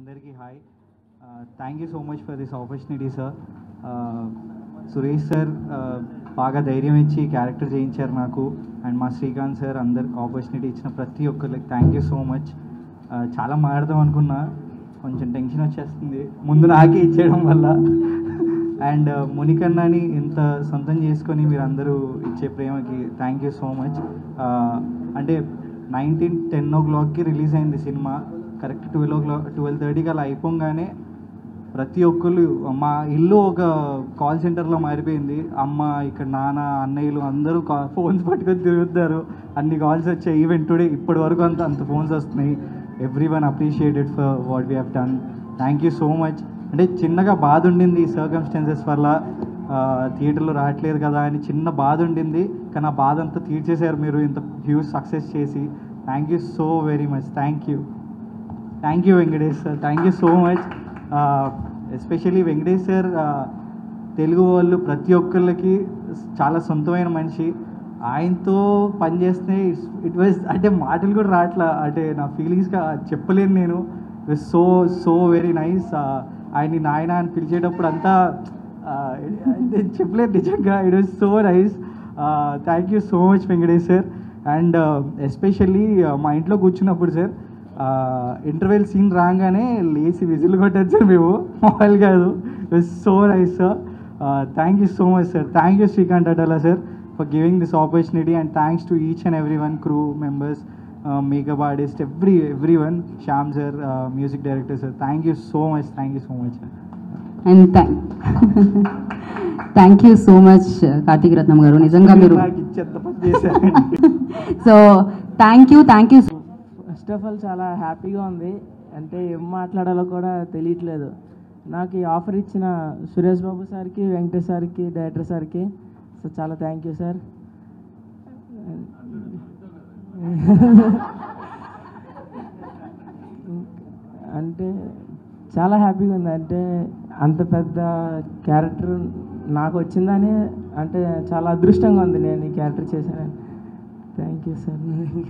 అందరికీ hi thank you so much for this opportunity sir Suresh sir బాగా ధైర్యం ఇచ్చి క్యారెక్టర్ చేయించారు నాకు అండ్ మా శ్రీకాంత్ సార్ అందరు ఆపర్చునిటీ ఇచ్చిన ప్రతి ఒక్కరికి థ్యాంక్ యూ సో మచ్ చాలా మాట్లాడదాం అనుకున్నా కొంచెం టెన్షన్ వచ్చేస్తుంది ముందు నాకే ఇచ్చేయడం వల్ల అండ్ మునికన్నాని ఇంత సొంతం చేసుకొని మీరు అందరూ ఇచ్చే ప్రేమకి థ్యాంక్ యూ సో మచ్ అంటే నైన్టీన్ టెన్ ఓ క్లాక్కి రిలీజ్ అయింది సినిమా correct twelve o'clock twelve థర్టీకి అలా అయిపోగానే ప్రతి ఒక్కళ్ళు మా ఇల్లు ఒక కాల్ సెంటర్లో మారిపోయింది అమ్మ ఇక్కడ నాన్న అన్నయ్యలు అందరూ కా ఫోన్స్ పట్టుకొని తిరుగుతారు అన్ని కాల్స్ వచ్చాయి ఈవెన్ టుడే ఇప్పటి వరకు అంత అంత ఫోన్స్ వస్తున్నాయి everyone appreciated for what we have done thank you so much అంటే చిన్నగా బాధ ఉండింది సర్కమ్స్టెన్సెస్ వల్ల థియేటర్లో రావట్లేదు కదా అని చిన్న బాధ ఉండింది కానీ ఆ బాధ అంతా తీర్చేశారు మీరు ఇంత హ్యూజ్ సక్సెస్ చేసి thank you so very much thank you thank you Venkatesh sir thank you so much especially Venkatesh sir Telugu వాళ్ళు ప్రతి ఒక్కళ్ళకి చాలా సొంతమైన మనిషి ఆయనతో పనిచేస్తే ఇట్ వాజ్ అంటే మాటలు కూడా రావట్లా అంటే నా ఫీలింగ్స్గా చెప్పలేను నేను it was so so very nice ఆయన్ని నాయన అని పిలిచేటప్పుడు అంతా చెప్పలేదు నిజంగా it was so nice thank you so much Venkatesh sir and especially మా ఇంట్లో కూర్చున్నప్పుడు సార్ ఇంటర్వెల్ సీన్ రాగానే లేచి విజిల్ కొట్టారు సార్ మేము మామూలు కాదు so nice sir thank you so much sir thank you Srikanth Atala sir for giving this opportunity and thanks to each and every one crew members makeup artist every every one Shyam sir music director sir thank you so much thank you so much sir and thank thank you so much Karthik Ratnam garu నిజంగా మీరు నాకు ఇచ్చేంత పని చేశారు so thank you thank you first of all చాలా హ్యాపీగా ఉంది అంటే ఏం మాట్లాడాలో కూడా తెలియట్లేదు నాకు ఈ ఆఫర్ ఇచ్చిన సురేష్ బాబు సార్కి వెంకటేష్ సార్కి డైరెక్టర్ సార్కి సో చాలా థ్యాంక్ యూ సార్ అంటే చాలా హ్యాపీగా ఉంది అంటే అంత పెద్ద క్యారెక్టర్ నాకు వచ్చిందని అంటే చాలా అదృష్టంగా ఉంది నేను ఈ క్యారెక్టర్ చేశాను thank you sir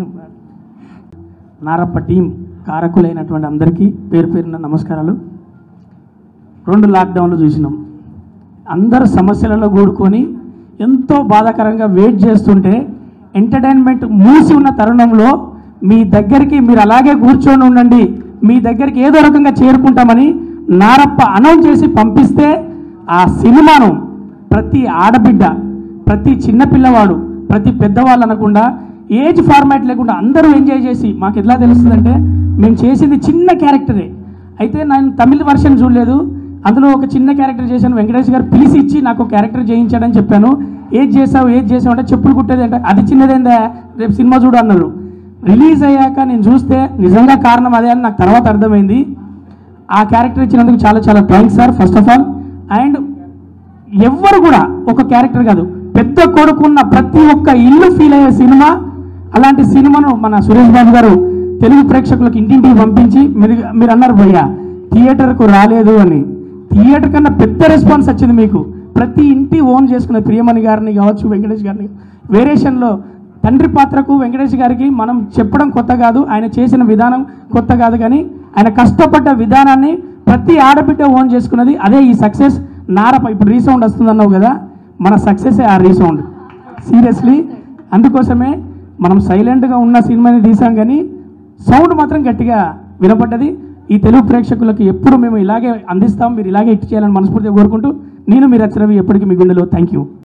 Narappa team కారకులైనటువంటి అందరికీ పేరు పేరున నమస్కారాలు రెండు లాక్డౌన్లు చూసినాం అందరు సమస్యలలో కూడుకొని ఎంతో బాధాకరంగా వెయిట్ చేస్తుంటే ఎంటర్టైన్మెంట్ మూసి ఉన్న తరుణంలో మీ దగ్గరికి మీరు అలాగే కూర్చొని ఉండండి మీ దగ్గరికి ఏదో రకంగా చేరుకుంటామని నారప్ప అనౌన్స్ చేసి పంపిస్తే ఆ సినిమాను ప్రతి ఆడబిడ్డ ప్రతి చిన్నపిల్లవాడు ప్రతి పెద్దవాళ్ళు అనకుండా ఏజ్ ఫార్మాట్ లేకుండా అందరూ ఎంజాయ్ చేసి మాకు ఎట్లా తెలుస్తుందంటే మేము చేసింది చిన్న క్యారెక్టరే అయితే నేను తమిళ వర్షన్ చూడలేదు అందులో ఒక చిన్న క్యారెక్టర్ చేశాను వెంకటేష్ గారు పిలిచి ఇచ్చి నాకు క్యారెక్టర్ చేయించాడని చెప్పాను ఏది చేసావు ఏది చేసావు అంటే చెప్పులు కుట్టేది అంటే అది చిన్నదేందా రేపు సినిమా చూడు అన్నారు రిలీజ్ అయ్యాక నేను చూస్తే నిజంగా కారణం అదే అని నాకు తర్వాత అర్థమైంది ఆ క్యారెక్టర్ ఇచ్చినందుకు చాలా చాలా thanks sir first of all and ఎవ్వరు కూడా ఒక క్యారెక్టర్ కాదు పెద్ద కొడుకున్న ప్రతి ఒక్క ఇల్లు ఫీల్ అయ్యే సినిమా అలాంటి సినిమాను మన సురేష్ బాబు గారు తెలుగు ప్రేక్షకులకు ఇంటింటికి పంపించి మీరు మీరు అన్నారు భయ్యా థియేటర్కు రాలేదు అని థియేటర్ కన్నా పెద్ద రెస్పాన్స్ వచ్చింది మీకు ప్రతి ఇంటి ఓన్ చేసుకున్న ప్రియమణి గారిని కావచ్చు వెంకటేష్ గారిని వేరియేషన్లో తండ్రి పాత్రకు వెంకటేష్ గారికి మనం చెప్పడం కొత్త కాదు ఆయన చేసిన విధానం కొత్త కాదు కానీ ఆయన కష్టపడ్డ విధానాన్ని ప్రతి ఆడబిడ్డ ఓన్ చేసుకున్నది అదే ఈ సక్సెస్ నారప ఇప్పుడు రీసౌండ్ వస్తుందన్నావు కదా మన సక్సెసే ఆ రీసౌండ్ సీరియస్లీ అందుకోసమే మనం సైలెంట్గా ఉన్న సినిమాని తీసాం కానీ సౌండ్ మాత్రం గట్టిగా వినపడ్డది ఈ తెలుగు ప్రేక్షకులకు ఎప్పుడు మేము ఇలాగే అందిస్తాం మీరు ఇలాగే ఇట్ చేయాలని మనస్ఫూర్తిగా కోరుకుంటూ నేను మీరు రవి ఎప్పటికీ మీ గుండెలో థ్యాంక్ యూ